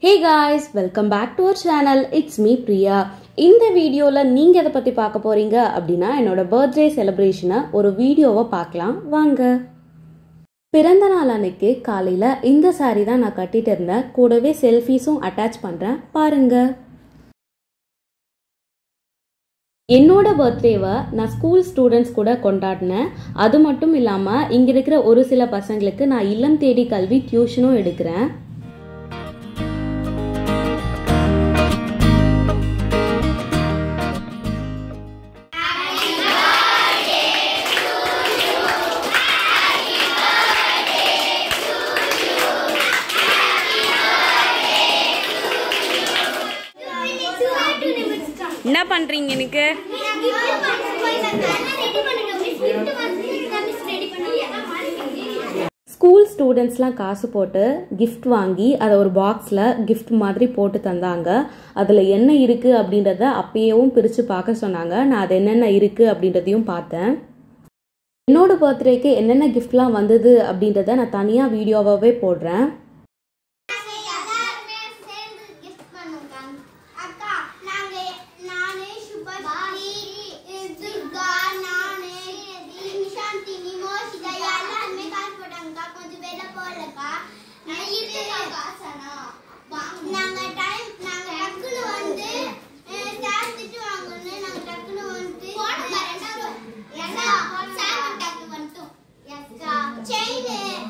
Hey guys welcome back to our channel it's me Priya இந்த வீடியோவில் நீங்கள் எதை பற்றி பார்க்க போகிறீங்க அப்படின்னா என்னோட பர்த்டே செலிப்ரேஷனை ஒரு வீடியோவை பார்க்கலாம் வாங்க பிறந்த நாள் அன்னைக்கு காலையில் இந்த saree தான் நான் கட்டிட்டு இருந்தேன் கூடவே செல்ஃபீஸும் அட்டாச் பண்ணுறேன் பாருங்க என்னோட பர்த்டேவை நான் ஸ்கூல் ஸ்டூடெண்ட்ஸ் கூட கொண்டாடினேன் அது மட்டும் இல்லாமல் இங்கே இருக்கிற ஒரு சில பசங்களுக்கு நான் இல்லம் தேடி கல்வி டியூஷனும் எடுக்கிறேன் என்ன பண்றீங்க எனக்கு ஸ்கூல் ஸ்டூடெண்ட்ஸ்லாம் காசு போட்டு கிஃப்ட் வாங்கி அதை ஒரு பாக்ஸில் gift மாதிரி போட்டு தந்தாங்க அதில் என்ன இருக்குது அப்படின்றத அப்பயேவும் பிரித்து பார்க்க சொன்னாங்க நான் அது என்னென்ன இருக்குது அப்படின்றதையும் பார்த்தேன் என்னோட பர்த்டேக்கு என்னென்ன கிஃப்ட்லாம் வந்தது அப்படின்றத நான் தனியாக வீடியோவாகவே போடுறேன் நாங்க டைம் நாங்க டக்குனு வந்து அஹ், சார் திட்டு வாங்கணும்னு நாங்க டக்குனு வந்து ரெண்டாவது சார் டக்குனு வந்துட்டோம் செயின்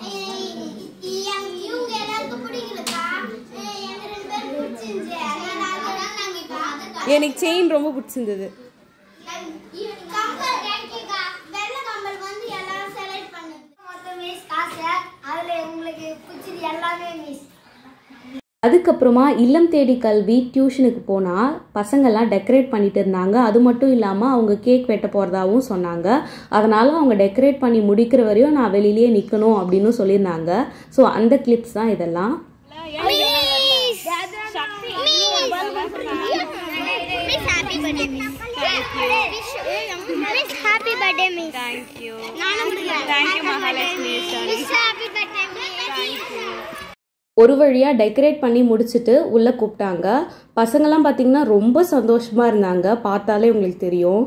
இவங்க எல்லாருக்கும் பிடிக்கலக்கா அஹ், எங்க ரெண்டு பேரும் பிடிச்சிருந்துச்சு அதனால தான் நாங்க இப்போ அதை எனக்கு செயின் ரொம்ப பிடிச்சிருந்தது கம்பல் கேக்கா வெள்ளை கம்பல் வந்து எல்லாரும் செலக்ட் பண்ணுங்க மொத்தம் மிஸ் காசு அதுல உங்களுக்கு பிடிச்சது எல்லாமே மிஸ் அதுக்கப்புறமா இல்லம் தேடி கல்வி டியூஷனுக்கு போனால் பசங்கள்லாம் டெக்கரேட் பண்ணிட்டு இருந்தாங்க அது மட்டும் இல்லாமல் அவங்க கேக் வெட்ட போகிறதாவும் சொன்னாங்க அதனால் அவங்க டெக்கரேட் பண்ணி முடிக்கிற வரையும் நான் வெளியிலேயே நிற்கணும் அப்படின்னு சொல்லியிருந்தாங்க ஸோ அந்த கிளிப்ஸ் தான் இதெல்லாம் miss happy birthday miss happy birthday miss thank you நானும் Thank you, Mahalakshmi. Miss happy birthday ஒரு வழியாக டெக்கரேட் பண்ணி முடிச்சுட்டு உள்ளே கூப்பிட்டாங்க பசங்கள்லாம் பார்த்தீங்கன்னா ரொம்ப சந்தோஷமாக இருந்தாங்க பார்த்தாலே உங்களுக்கு தெரியும்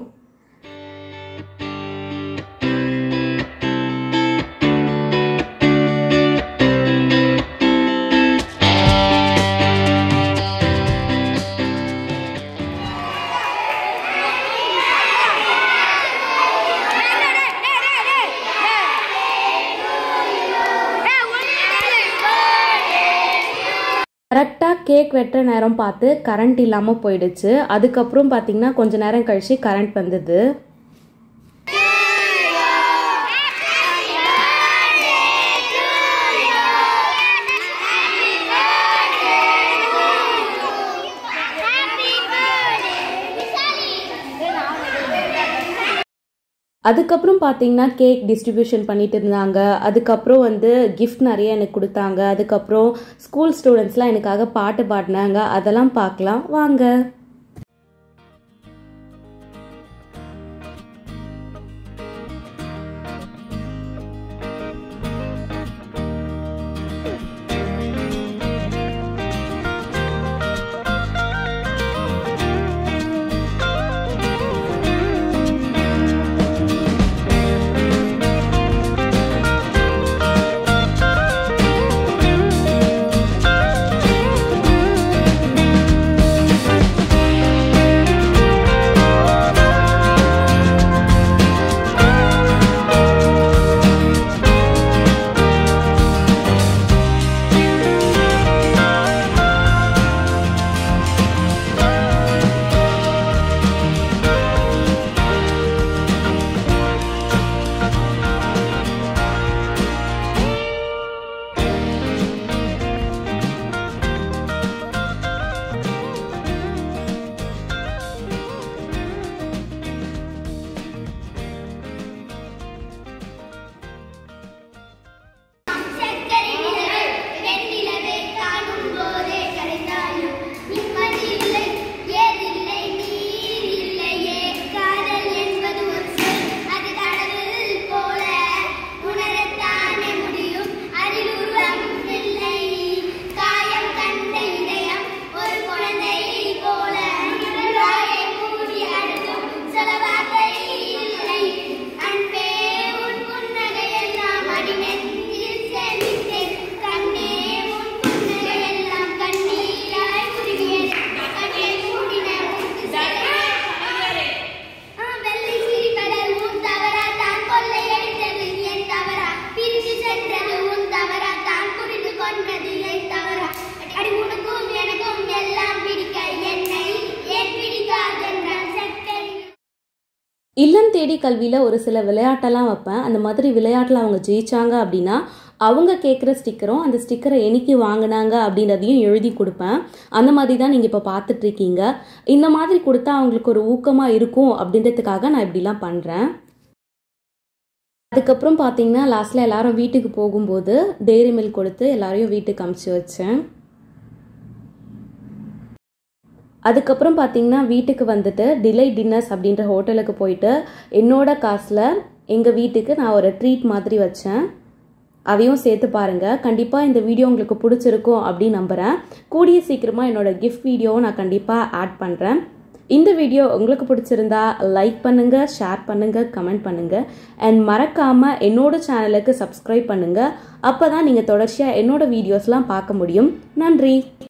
கரெக்டாக கேக் வெட்டுற நேரம் பார்த்து கரண்ட் இல்லாமல் போயிடுச்சு அதுக்கப்புறம் பார்த்தீங்கன்னா கொஞ்ச நேரம் கழிச்சு கரண்ட் வந்தது அதுக்கப்புறம் பார்த்தீங்கன்னா கேக் டிஸ்ட்ரிபியூஷன் பண்ணிட்டு இருந்தாங்க அதுக்கப்புறம் வந்து கிஃப்ட் நிறைய எனக்கு கொடுத்தாங்க அதுக்கப்புறம் ஸ்கூல் ஸ்டூடெண்ட்ஸ்லாம் எனக்காக பாட்டு பாடினாங்க அதெல்லாம் பார்க்கலாம் வாங்க இல்லம் தேடி கல்வியில் ஒரு சில விளையாட்டெல்லாம் வைப்பேன் அந்த மாதிரி விளையாட்டில் அவங்க ஜெயிச்சாங்க அப்படின்னா அவங்க கேட்குற ஸ்டிக்கரும் அந்த ஸ்டிக்கரை என்னைக்கு வாங்கினாங்க அப்படின்றதையும் எழுதி கொடுப்பேன் அந்த மாதிரி தான் நீங்கள் இப்போ பார்த்துட்ருக்கீங்க இந்த மாதிரி கொடுத்தா அவங்களுக்கு ஒரு ஊக்கமாக இருக்கும் அப்படின்றதுக்காக நான் இப்படிலாம் பண்ணுறேன் அதுக்கப்புறம் பார்த்தீங்கன்னா லாஸ்ட்டில் எல்லாரும் வீட்டுக்கு போகும்போது டெய்ரி மில்க் கொடுத்து எல்லாரையும் வீட்டுக்கு அமுச்சு வச்சேன் அதுக்கப்புறம் பார்த்தீங்கன்னா வீட்டுக்கு வந்துட்டு டிலை டின்னர்ஸ் அப்படின்ற ஹோட்டலுக்கு போயிட்டு என்னோட காசில் எங்கள் வீட்டுக்கு நான் ஒரு ட்ரீட் மாதிரி வச்சேன் அதையும் சேர்த்து பாருங்கள் கண்டிப்பாக இந்த வீடியோ உங்களுக்கு பிடிச்சிருக்கும் அப்படின்னு நம்புகிறேன் கூடிய சீக்கிரமாக என்னோட கிஃப்ட் வீடியோவும் நான் கண்டிப்பாக ஆட் பண்ணுறேன் இந்த வீடியோ உங்களுக்கு பிடிச்சிருந்தா லைக் பண்ணுங்கள் ஷேர் பண்ணுங்கள் கமெண்ட் பண்ணுங்கள் அண்ட் மறக்காமல் என்னோட சேனலுக்கு சப்ஸ்கிரைப் பண்ணுங்கள் அப்போ தான் நீங்கள் தொடர்ச்சியாக என்னோட வீடியோஸ்லாம் பார்க்க முடியும் நன்றி